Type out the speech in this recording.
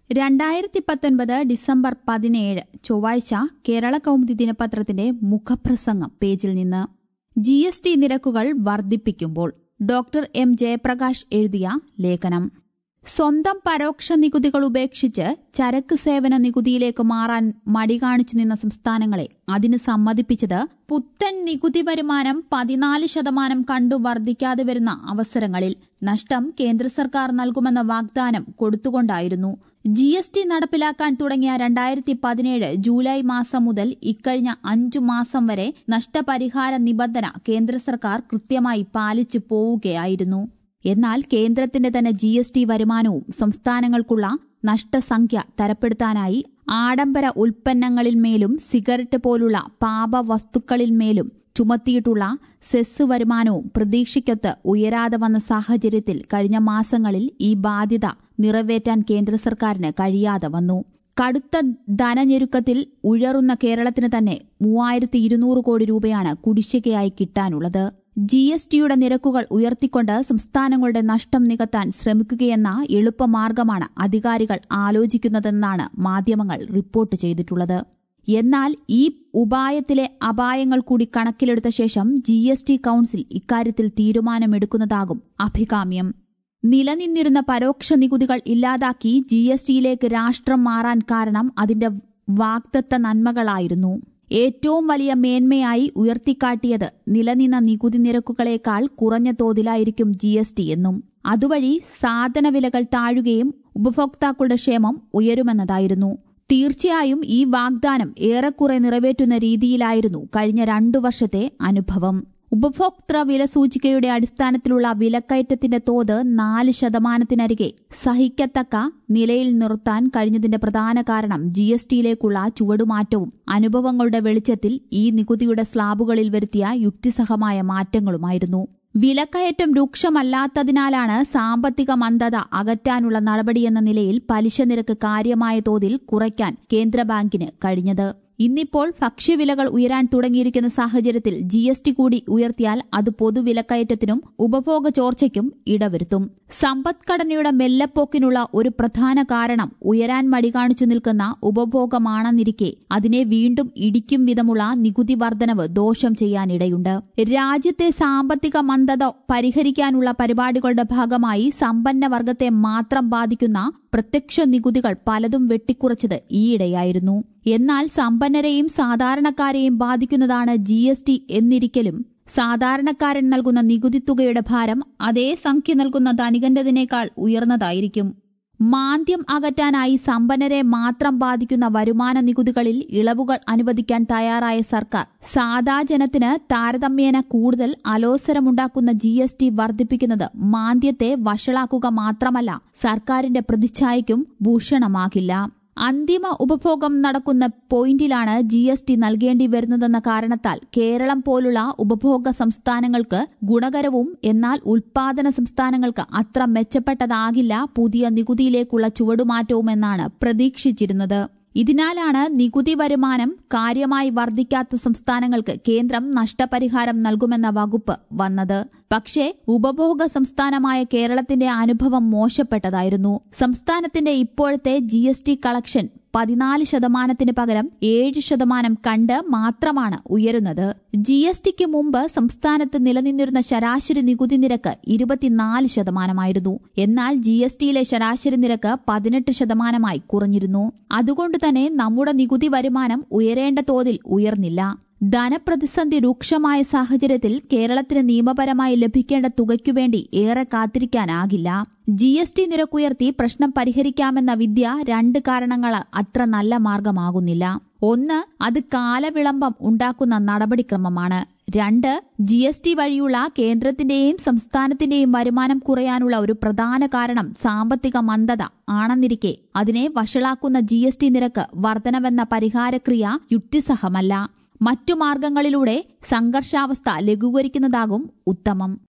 രണ്ടായിരത്തി പത്തൊൻപത് ഡിസംബർ പതിനേഴ് ചൊവ്വാഴ്ച കേരള കൗമുദി ദിനപത്രത്തിന്റെ മുഖപ്രസംഗം പേജിൽ നിന്ന് ജി എസ് ടി നിരക്കുകൾ വർദ്ധിപ്പിക്കുമ്പോൾ ഡോക്ടർ എം ജയപ്രകാശ് എഴുതിയ ലേഖനം സ്വന്തം പരോക്ഷ നികുതികൾ ഉപേക്ഷിച്ച് ചരക്ക് സേവന നികുതിയിലേക്ക് മാറാൻ മടി കാണിച്ചു നിന്ന സംസ്ഥാനങ്ങളെ അതിന് സമ്മതിപ്പിച്ചത് പുത്തൻ നികുതി വരുമാനം പതിനാല് ശതമാനം കണ്ടു വർദ്ധിക്കാതെ വരുന്ന അവസരങ്ങളിൽ നഷ്ടം കേന്ദ്ര സർക്കാർ നൽകുമെന്ന വാഗ്ദാനം കൊടുത്തുകൊണ്ടായിരുന്നു ജി എസ് ടി നടപ്പിലാക്കാൻ തുടങ്ങിയ രണ്ടായിരത്തി പതിനേഴ് ജൂലൈ മാസം മുതൽ ഇക്കഴിഞ്ഞ അഞ്ചു മാസം വരെ നഷ്ടപരിഹാര നിബന്ധന കേന്ദ്ര സർക്കാർ കൃത്യമായി പാലിച്ചു പോവുകയായിരുന്നു എന്നാൽ കേന്ദ്രത്തിന്റെ തന്നെ ജി എസ് ടി വരുമാനവും സംസ്ഥാനങ്ങൾക്കുള്ള നഷ്ടസംഖ്യ തരപ്പെടുത്താനായി ആഡംബര ഉൽപ്പന്നങ്ങളിന്മേലും സിഗരറ്റ് പോലുള്ള പാപവസ്തുക്കളിന്മേലും ചുമത്തിയിട്ടുള്ള സെസ് വരുമാനവും പ്രതീക്ഷയ്ക്കൊത്ത് ഉയരാതെ വന്ന സാഹചര്യത്തിൽ കഴിഞ്ഞ മാസങ്ങളിൽ ഈ ബാധ്യത നിറവേറ്റാൻ കേന്ദ്ര സർക്കാരിന് കഴിയാതെ വന്നു കടുത്ത ധനഞെരുക്കത്തിൽ ഉഴറുന്ന കേരളത്തിന് തന്നെ മൂവായിരത്തി ഇരുന്നൂറ് കോടി രൂപയാണ് കുടിശ്ശികയായി കിട്ടാനുള്ളത് ജി എസ് ടിയുടെ നിരക്കുകൾ ഉയർത്തിക്കൊണ്ട് സംസ്ഥാനങ്ങളുടെ നഷ്ടം നികത്താൻ ശ്രമിക്കുകയെന്ന എളുപ്പമാർഗമാണ് അധികാരികൾ ആലോചിക്കുന്നതെന്നാണ് മാധ്യമങ്ങൾ റിപ്പോർട്ട് ചെയ്തിട്ടുള്ളത് എന്നാൽ ഈ ഉപായത്തിലെ അപായങ്ങൾ കൂടി കണക്കിലെടുത്ത ശേഷം ജി എസ് ടി കൌൺസിൽ ഇക്കാര്യത്തിൽ തീരുമാനമെടുക്കുന്നതാകും അഭികാമ്യം നിലനിന്നിരുന്ന പരോക്ഷ നികുതികൾ ഇല്ലാതാക്കി ജി എസ് ടിയിലേക്ക് രാഷ്ട്രം മാറാൻ കാരണം അതിന്റെ വാഗ്ദത്ത നന്മകളായിരുന്നു ഏറ്റവും വലിയ മേന്മയായി ഉയർത്തിക്കാട്ടിയത് നിലനിന്ന നികുതി നിരക്കുകളേക്കാൾ കുറഞ്ഞ തോതിലായിരിക്കും ജി എസ് ടി എന്നും അതുവഴി സാധനവിലകൾ താഴുകയും ഉപഭോക്താക്കളുടെ ക്ഷേമം ഉയരുമെന്നതായിരുന്നു തീർച്ചയായും ഈ വാഗ്ദാനം ഏറെക്കുറെ നിറവേറ്റുന്ന രീതിയിലായിരുന്നു കഴിഞ്ഞ രണ്ടു വർഷത്തെ അനുഭവം ഉപഭോക്തൃ വില സൂചികയുടെ അടിസ്ഥാനത്തിലുള്ള വിലക്കയറ്റത്തിന്റെ തോത് നാല് ശതമാനത്തിനരികെ സഹിക്കത്തക്ക നിലയിൽ നിർത്താൻ കഴിഞ്ഞതിന്റെ പ്രധാന കാരണം ജി എസ് ടിയിലേക്കുള്ള ചുവടുമാറ്റവും അനുഭവങ്ങളുടെ വെളിച്ചത്തിൽ ഈ നികുതിയുടെ സ്ലാബുകളിൽ വരുത്തിയ യുക്തിസഹമായ മാറ്റങ്ങളുമായിരുന്നു വിലക്കയറ്റം രൂക്ഷമല്ലാത്തതിനാലാണ് സാമ്പത്തിക മന്ദത അകറ്റാനുള്ള നടപടിയെന്ന നിലയിൽ പലിശ നിരക്ക് കാര്യമായ തോതിൽ കുറയ്ക്കാൻ കേന്ദ്ര ബാങ്കിന് കഴിഞ്ഞത് ഇന്നിപ്പോൾ ഭക്ഷ്യവിലകൾ ഉയരാൻ തുടങ്ങിയിരിക്കുന്ന സാഹചര്യത്തിൽ ജി എസ് ടി കൂടി ഉയർത്തിയാൽ അത് പൊതുവിലക്കയറ്റത്തിനും ഉപഭോഗ ചോർച്ചയ്ക്കും ഇടവരുത്തും സമ്പദ്ഘടനയുടെ മെല്ലെപ്പോക്കിനുള്ള ഒരു പ്രധാന കാരണം ഉയരാൻ മടി കാണിച്ചു നിൽക്കുന്ന ഉപഭോഗമാണെന്നിരിക്കെ അതിനെ വീണ്ടും ഇടിക്കും വിധമുള്ള നികുതി വർധനവ് ദോഷം ചെയ്യാനിടയുണ്ട് രാജ്യത്തെ സാമ്പത്തിക മന്ദത പരിഹരിക്കാനുള്ള പരിപാടികളുടെ ഭാഗമായി സമ്പന്ന വർഗത്തെ മാത്രം ബാധിക്കുന്ന പ്രത്യക്ഷ നികുതികൾ പലതും വെട്ടിക്കുറച്ചത് ഈയിടെയായിരുന്നു എന്നാൽ സമ്പന്നരെയും സാധാരണക്കാരെയും ബാധിക്കുന്നതാണ് ജി എസ് ടി എന്നിരിക്കലും സാധാരണക്കാരൻ നൽകുന്ന നികുതി തുകയുടെ ഭാരം അതേ സംഖ്യ നൽകുന്ന ധനികന്റതിനേക്കാൾ ഉയർന്നതായിരിക്കും മാന്ദ്യം അകറ്റാനായി സമ്പന്നരെ മാത്രം ബാധിക്കുന്ന വരുമാന നികുതികളിൽ ഇളവുകൾ അനുവദിക്കാൻ തയ്യാറായ സർക്കാർ സാധാ ജനത്തിന് താരതമ്യേന കൂടുതൽ അലോസരമുണ്ടാക്കുന്ന ജി എസ് ടി വർദ്ധിപ്പിക്കുന്നത് മാന്ദ്യത്തെ വഷളാക്കുക മാത്രമല്ല സർക്കാരിന്റെ പ്രതിച്ഛായയ്ക്കും ഭൂഷണമാകില്ല അന്തിമ ഉപഭോഗം നടക്കുന്ന പോയിന്റിലാണ് ജി എസ് ടി നൽകേണ്ടി വരുന്നതെന്ന കാരണത്താൽ കേരളം പോലുള്ള ഉപഭോഗ സംസ്ഥാനങ്ങൾക്ക് ഗുണകരവും എന്നാൽ ഉൽപാദന സംസ്ഥാനങ്ങൾക്ക് അത്ര മെച്ചപ്പെട്ടതാകില്ല പുതിയ നികുതിയിലേക്കുള്ള ചുവടുമാറ്റവുമെന്നാണ് പ്രതീക്ഷിച്ചിരുന്നത് ഇതിനാലാണ് നികുതി വരുമാനം കാര്യമായി വർദ്ധിക്കാത്ത സംസ്ഥാനങ്ങൾക്ക് കേന്ദ്രം നഷ്ടപരിഹാരം നൽകുമെന്ന വകുപ്പ് വന്നത് പക്ഷേ ഉപഭോഗ സംസ്ഥാനമായ കേരളത്തിന്റെ അനുഭവം മോശപ്പെട്ടതായിരുന്നു സംസ്ഥാനത്തിന്റെ ഇപ്പോഴത്തെ ജി കളക്ഷൻ പതിനാല് ശതമാനത്തിന് പകരം ഏഴ് ശതമാനം കണ്ട് മാത്രമാണ് ഉയരുന്നത് ജി എസ് ടിക്ക് മുമ്പ് സംസ്ഥാനത്ത് നിലനിന്നിരുന്ന ശരാശരി നികുതി നിരക്ക് ഇരുപത്തിനാല് ശതമാനമായിരുന്നു എന്നാൽ ജി എസ് ടിയിലെ ശരാശരി നിരക്ക് പതിനെട്ട് ശതമാനമായി കുറഞ്ഞിരുന്നു അതുകൊണ്ട് തന്നെ നമ്മുടെ നികുതി വരുമാനം ഉയരേണ്ട തോതിൽ ഉയർന്നില്ല ധനപ്രതിസന്ധി രൂക്ഷമായ സാഹചര്യത്തിൽ കേരളത്തിന് നിയമപരമായി ലഭിക്കേണ്ട തുകയ്ക്കുവേണ്ടി ഏറെ കാത്തിരിക്കാനാകില്ല ജി എസ് ടി നിരക്കുയർത്തി പ്രശ്നം പരിഹരിക്കാമെന്ന വിദ്യ രണ്ട് കാരണങ്ങൾ അത്ര നല്ല മാർഗമാകുന്നില്ല ഒന്ന് അത് കാലവിളംബം ഉണ്ടാക്കുന്ന നടപടിക്രമമാണ് രണ്ട് ജി എസ് ടി വഴിയുള്ള കേന്ദ്രത്തിന്റെയും സംസ്ഥാനത്തിന്റെയും വരുമാനം കുറയാനുള്ള ഒരു പ്രധാന കാരണം സാമ്പത്തിക മന്ദത ആണെന്നിരിക്കെ അതിനെ വഷളാക്കുന്ന ജി എസ് ടി നിരക്ക് വർധനവെന്ന പരിഹാരക്രിയ യുക്തിസഹമല്ല മറ്റു മാർഗങ്ങളിലൂടെ സംഘർഷാവസ്ഥ ലഘൂകരിക്കുന്നതാകും ഉത്തമം